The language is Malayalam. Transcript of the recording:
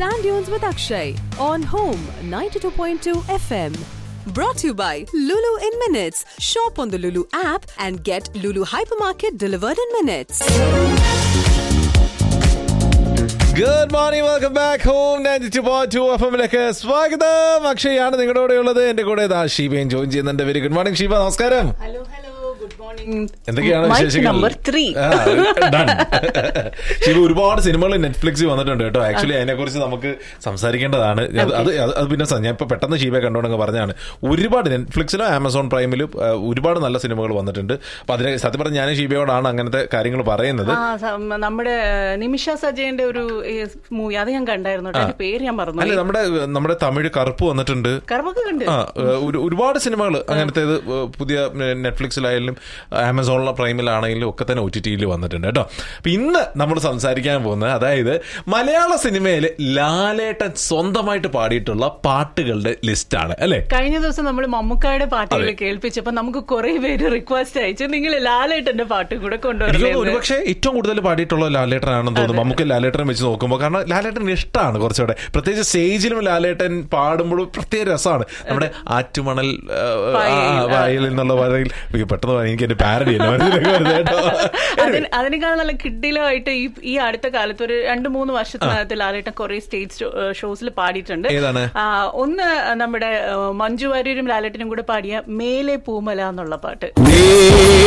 Sand Dunes with Akshay on Home 92.2 FM. Brought to you by Lulu in Minutes. Shop on the Lulu app and get Lulu Hypermarket delivered in minutes. Good morning welcome back home ninety two point two F എമ്മിലേക്ക് സ്വാഗതം അക്ഷയാണ് നിങ്ങളുടെ കൂടെ ഉള്ളത് എന്റെ കൂടെ ഇതാ ഷീബയും ജോയിൻ ചെയ്യുന്നുണ്ട് വെരി ഗുഡ് മോർണിംഗ് ഷീബ നമസ്കാരം ഹലോ ഹലോ ഗുഡ് മോർണിംഗ് എന്തൊക്കെയാണ് മൈക്ക് വിശേഷങ്ങൾ നമ്പർ ത്രീ ആ, done. ഷീബ ഒരുപാട് സിനിമകൾ നെറ്റ്ഫ്ലിക്സിൽ വന്നിട്ടുണ്ട് കേട്ടോ ആക്ച്വലി അതിനെ കുറിച്ച് നമുക്ക് സംസാരിക്കേണ്ടതാണ് അത് അത് അത് അത് പിന്നെ സ- ഞാൻ ഇപ്പൊ പെട്ടെന്ന് ഷീബയെ കണ്ടോണ്ടങ്ങ് പറഞ്ഞാണ് ഒരുപാട് നെറ്റ്ഫ്ലിക്സിലും ആമസോൺ പ്രൈമിലും ആ, ഒരുപാട് നല്ല സിനിമകൾ വന്നിട്ടുണ്ട് അപ്പൊ അതിനെ സത്യം പറഞ്ഞ ഞാൻ ഷീബയോടാണ് അങ്ങനത്തെ കാര്യങ്ങൾ പറയുന്നത് ആ സം- നമ്മുടെ ഏഹ്, നിമിഷ സജയന്റെ ഒരു മൂവി അത് ഞാൻ കണ്ടായിരുന്നു കേട്ടോ. അതിന്റെ പേര് ഞാൻ അല്ലെ പറഞ്ഞു നമ്മുടെ നമ്മുടെ തമിഴ് കറുപ്പ് വന്നിട്ടുണ്ട് കർമ്മൊക്കെ കണ്ട് ആ ഏഹ് ഒരു- ഒരുപാട് സിനിമകൾ അങ്ങനത്തേത് ഏഹ് പുതിയ ഏഹ് നെറ്റ്ഫ്ലിക്സിലായാലും ആമസോണിലെ പ്രൈമിലാണെങ്കിലും ഒക്കെ തന്നെ ഒ ടി ടിയിൽ വന്നിട്ടുണ്ട് കേട്ടോ അപ്പൊ ഇന്ന് നമ്മൾ സംസാരിക്കാൻ പോകുന്നത് അതായത് മലയാള സിനിമയിൽ ലാലേട്ടൻ സ്വന്തമായിട്ട് പാടിയിട്ടുള്ള പാട്ടുകളുടെ ലിസ്റ്റാണ് അല്ലെ കഴിഞ്ഞ ദിവസം നമ്മൾ മമ്മൂക്കായുടെ പാട്ടുകൾ കേൾപ്പിച്ചപ്പോ നമുക്ക് കുറെ പേര് റിക്വസ്റ്റ് അയച്ചു നിങ്ങൾ ലാലേട്ടന്റെ പാട്ട് കൂടെ എനിക്ക് തോന്നുന്നു കൊണ്ടുവരുന്നത് ഒരുപക്ഷെ ഏറ്റവും കൂടുതൽ പാടിയിട്ടുള്ള ലാലേട്ടനാണെന്ന് തോന്നുന്നു നമുക്ക് ലാലേട്ടനെ വെച്ച് നോക്കുമ്പോൾ കാരണം ലാലേട്ടൻ ഇഷ്ടമാണ് കുറച്ചുകൂടെ പ്രത്യേകിച്ച് സ്റ്റേജിലും ലാലേട്ടൻ പാടുമ്പോഴും പ്രത്യേക രസമാണ് നമ്മുടെ ആറ്റുമണൽ ആ, ആ, വായിൽ എന്നുള്ള പറയിൽ അയ്യോ, പെട്ടെന്ന് പറയാൻ എനിക്ക് എന്റെ പാരഡി അതിന് അതിനേക്കാൾ നല്ല കിഡിലുമായിട്ട് ഈ ഈ അടുത്ത കാലത്ത് ഒരു രണ്ട് മൂന്ന് വർഷത്തിനകത്ത് ലാലേട്ടൻ കുറെ സ്റ്റേജ് ഷോസിൽ പാടിയിട്ടുണ്ട് ഏതാണ്? ആ, ഒന്ന് നമ്മുടെ ആ, മഞ്ജു വാര്യരും ലാലേട്ടനും കൂടെ പാടിയ മേലെ പൂമല എന്നുള്ള പാട്ട്